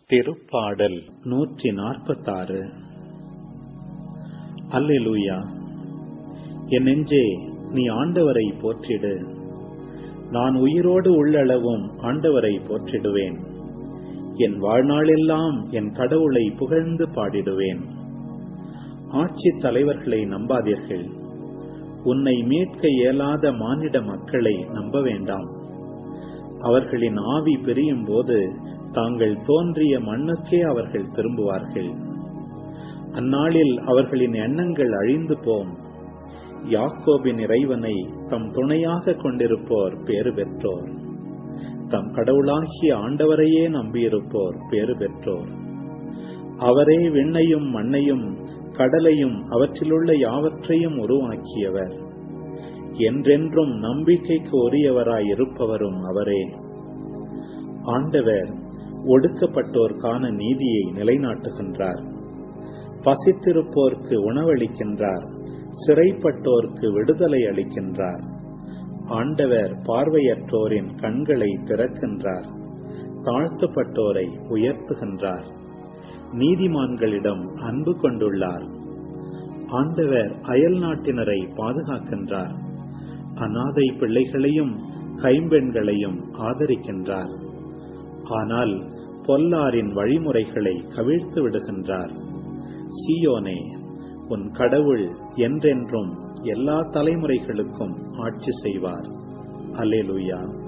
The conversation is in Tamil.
திருப்பாடல் நூற்றி நாற்பத்தாறு அல்லேலூயா என் நெஞ்சே நீ ஆண்டவரை போற்றிடு நான் உயிரோடு உள்ளளவும் ஆண்டவரை போற்றிடுவேன் என் வாழ்நாளெல்லாம் என் கடவுளை புகழ்ந்து பாடிடுவேன் ஆட்சித் தலைவர்களை நம்பாதீர்கள் உன்னை மீட்க இயலாத மானிட மக்களை நம்ப வேண்டாம் அவர்களின் ஆவி பிரியும் போது தாங்கள் தோன்றிய மண்ணுக்கே அவர்கள் திரும்புவார்கள் அந்நாளில் அவர்களின் எண்ணங்கள் அழிந்து போம் யாக்கோபின் இறைவனை தம் துணையாக கொண்டிருப்போர் பேறு பெற்றோர் தம் கடவுளாகிய ஆண்டவரையே நம்பியிருப்போர் பேறு பெற்றோர் அவரே விண்ணையும் மண்ணையும் கடலையும் அவற்றிலுள்ள யாவற்றையும் உருவாக்கியவர் என்றென்றும் நம்பிக்கைக்கு உரியவராய் இருப்பவரும் அவரே ஆண்டவர் ஒடுக்கப்பட்டோர்க்கான நீதியை நிலைநாட்டுகின்றார் பசித்திருப்போர்க்கு உணவளிக்கின்றார் சிறைப்பட்டோர்க்கு விடுதலை அளிக்கின்றார் ஆண்டவர் பார்வையற்றோரின் கண்களை திறக்கின்றார் தாழ்த்தப்பட்டோரை உயர்த்துகின்றார் நீதிமான்களிடம் அன்பு கொண்டுள்ளார் ஆண்டவர் அயல் நாட்டினரை பாதுகாக்கின்றார் அநாதை பிள்ளைகளையும் கைம்பெண்களையும் ஆதரிக்கின்றார் ஆனால் பொல்லாரின் வழிமுறைகளை கவிழ்த்து விடுகின்றார் சியோனே உன் கடவுள் என்றென்றும் எல்லா தலைமுறைகளுக்கும் ஆட்சி செய்வார் அல்லேலூயா